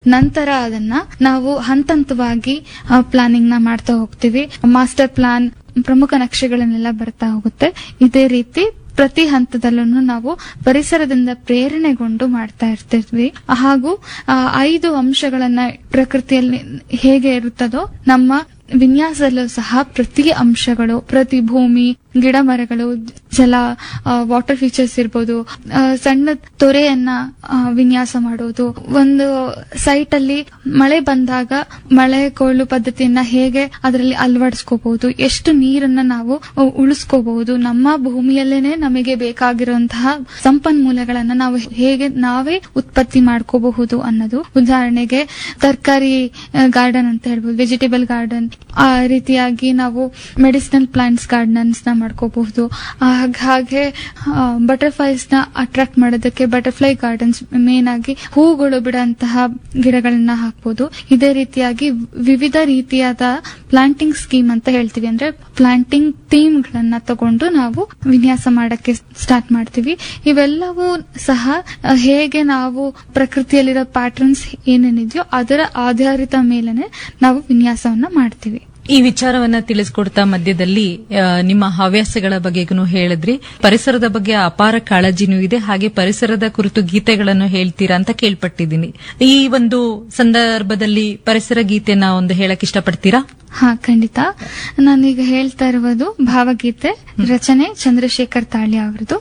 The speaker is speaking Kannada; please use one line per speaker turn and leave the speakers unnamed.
ನಂತರ ಅದನ್ನ ನಾವು ಹಂತ ಹಂತವಾಗಿ ಪ್ಲಾನಿಂಗ್ ನ ಮಾಡ್ತಾ ಹೋಗ್ತೀವಿ ಮಾಸ್ಟರ್ ಪ್ಲಾನ್ ಪ್ರಮುಖ ನಕ್ಷೆಗಳನ್ನೆಲ್ಲ ಬರ್ತಾ ಹೋಗುತ್ತೆ ಇದೇ ರೀತಿ ಪ್ರತಿ ಹಂತದಲ್ಲೂ ನಾವು ಪರಿಸರದಿಂದ ಪ್ರೇರಣೆಗೊಂಡು ಮಾಡ್ತಾ ಇರ್ತಿದ್ವಿ ಹಾಗೂ ಆ, ಐದು ಅಂಶಗಳನ್ನ ಪ್ರಕೃತಿಯಲ್ಲಿ ಹೇಗೆ ಇರುತ್ತದೋ ನಮ್ಮ ವಿನ್ಯಾಸದಲ್ಲೂ ಸಹ ಪ್ರತಿ ಅಂಶಗಳು ಪ್ರತಿ ಭೂಮಿ ಗಿಡ ಮರಗಳು ಜಲ ವಾಟರ್ ಫೀಚರ್ಸ್ ಇರ್ಬೋದು ಆ, ಸಣ್ಣ ತೊರೆಯನ್ನ ಆ, ವಿನ್ಯಾಸ ಮಾಡೋದು ಒಂದು ಸೈಟ್ ಅಲ್ಲಿ ಮಳೆ ಬಂದಾಗ ಮಳೆ ಕೊಯ್ಲು ಪದ್ಧತಿಯನ್ನ ಹೇಗೆ ಅದರಲ್ಲಿ ಅಳವಡಿಸ್ಕೋಬಹುದು ಎಷ್ಟು ನೀರನ್ನ ನಾವು ಉಳಿಸ್ಕೋಬಹುದು ನಮ್ಮ ಭೂಮಿಯಲ್ಲೇನೆ ನಮಗೆ ಬೇಕಾಗಿರುವಂತಹ ಸಂಪನ್ಮೂಲಗಳನ್ನ ನಾವು ಹೇಗೆ ನಾವೇ ಉತ್ಪತ್ತಿ ಮಾಡ್ಕೋಬಹುದು ಅನ್ನೋದು ಉದಾಹರಣೆಗೆ ತರಕಾರಿ ಗಾರ್ಡನ್ ಅಂತ ಹೇಳ್ಬೋದು ವೆಜಿಟೇಬಲ್ ಗಾರ್ಡನ್ ಆ ರೀತಿಯಾಗಿ ನಾವು ಮೆಡಿಸಿನಲ್ ಪ್ಲಾಂಟ್ಸ್ ಗಾರ್ಡನ್ಸ್ ನ ಮಾಡ್ಕೋಬಹುದು ಹಾಗ್- ಹಾಗೆ ಬಟರ್ಫ್ಲೈಸ್ ನ ಅಟ್ರಾಕ್ಟ್ ಮಾಡೋದಕ್ಕೆ ಬಟರ್ಫ್ಲೈ ಗಾರ್ಡನ್ಸ್ ಮೇನ್ ಆಗಿ ಹೂಗಳು ಬಿಡುವಂತಹ ಗಿಡಗಳನ್ನ ಹಾಕ್ಬೋದು ಇದೇ ರೀತಿಯಾಗಿ ವಿವಿಧ ರೀತಿಯಾದ ಪ್ಲಾಂಟಿಂಗ್ ಸ್ಕೀಮ್ ಅಂತ ಹೇಳ್ತೀವಿ ಅಂದ್ರೆ ಪ್ಲಾಂಟಿಂಗ್ ಥೀಮ್ ಗಳನ್ನ ತಗೊಂಡು ನಾವು ವಿನ್ಯಾಸ ಮಾಡಕ್ಕೆ ಸ್ಟಾರ್ಟ್ ಮಾಡ್ತೀವಿ ಇವೆಲ್ಲವೂ ಸಹ ಆ, ಹೇಗೆ ನಾವು ಪ್ರಕೃತಿಯಲ್ಲಿರೋ ಪ್ಯಾಟರ್ನ್ಸ್ ಏನೇನಿದೆಯೋ ಅದರ ಆಧಾರಿತ ಮೇಲೆನೆ ನಾವು ವಿನ್ಯಾಸವನ್ನ ಮಾಡ್ತೀವಿ
ಈ ವಿಚಾರವನ್ನ ತಿಳಿಸ್ಕೊಡ್ತಾ ಮಧ್ಯದಲ್ಲಿ ಆ, ನಿಮ್ಮ ಹವ್ಯಾಸಗಳ ಬಗ್ಗೆಗೂ ಹೇಳಿದ್ರಿ ಪರಿಸರದ ಬಗ್ಗೆ ಅಪಾರ ಕಾಳಜಿನೂ ಇದೆ ಹಾಗೆ ಪರಿಸರದ ಕುರಿತು ಗೀತೆಗಳನ್ನು ಹೇಳ್ತೀರಾ ಅಂತ ಕೇಳ್ಪಟ್ಟಿದ್ದೀನಿ ಈ ಒಂದು ಸಂದರ್ಭದಲ್ಲಿ ಪರಿಸರ ಗೀತೆಯನ್ನ ಒಂದು ಹೇಳಕ್ ಇಷ್ಟಪಡ್ತೀರಾ
ಹಾ ಖಂಡಿತ ನಾನೀಗ ಹೇಳ್ತಾ ಇರುವುದು ಭಾವಗೀತೆ ರಚನೆ ಚಂದ್ರಶೇಖರ್ ತಾಳ್ಯ ಅವರದು